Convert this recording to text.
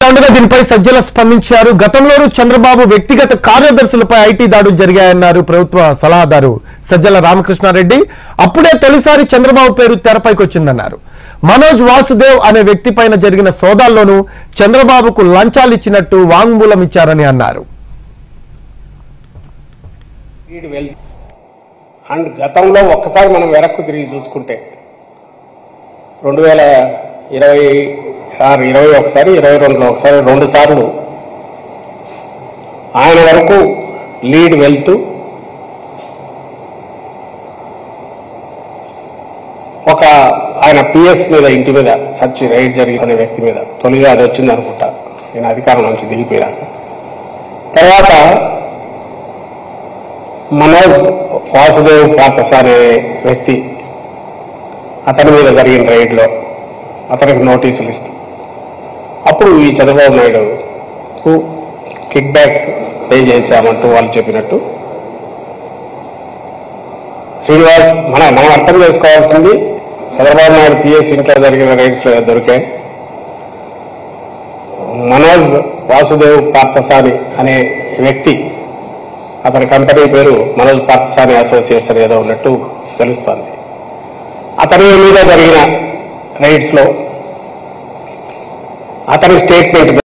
ఉండగా దీనిపై సజ్జల స్పందించారు గతంలోనూ చంద్రబాబు వ్యక్తిగత కార్యదర్శులపై ఐటీ దాడులు జరిగాయన్నారు ప్రభుత్వ సలహాదారు సజ్జల రామకృష్ణారెడ్డి అప్పుడే తొలిసారి చంద్రబాబు పేరు తెరపైకి వచ్చిందన్నారు మనోజ్ వాసుదేవ్ అనే వ్యక్తి పైన జరిగిన సోదాల్లోనూ చంద్రబాబుకు లంచాలు ఇచ్చినట్టు వాంగ్మూలం ఇచ్చారని అన్నారు స్పీడ్ వెల్ అండ్ గతంలో ఒక్కసారి మనం వెనక్కు తిరిగి చూసుకుంటే రెండు వేల ఇరవై ఆరు ఇరవై ఒకసారి ఇరవై రెండులో ఒకసారి రెండు సార్లు ఆయన వరకు లీడ్ వెళ్తూ ఒక ఆయన పిఎస్ మీద ఇంటి మీద సర్చ్ రైడ్ జరిగింది అనే వ్యక్తి మీద తొలిగా అది వచ్చింది అనుకుంటా నేను అధికారం నుంచి దిగిపోయాక తర్వాత మనోజ్ వాసుదేవ్ పార్థసారి అనే వ్యక్తి అతని మీద జరిగిన రైడ్లో అతనికి నోటీసులు ఇస్తూ అప్పుడు ఈ చంద్రబాబు నాయుడుకు కిక్ బ్యాక్స్ పే చేశామంటూ వాళ్ళు చెప్పినట్టు శ్రీనివాస్ మన మనం అర్థం చేసుకోవాల్సింది చంద్రబాబు నాయుడు పిఎస్ ఇంట్లో జరిగిన రైడ్స్లో దొరికాయి మనోజ్ వాసుదేవ్ పార్థసారి అనే వ్యక్తి అతని కంపెనీ పేరు మనోజ్ పార్థసాని అసోసియేట్స్ అని ఏదో ఉన్నట్టు తెలుస్తోంది అతని మీద జరిగిన రైడ్స్ లో అతని స్టేట్మెంట్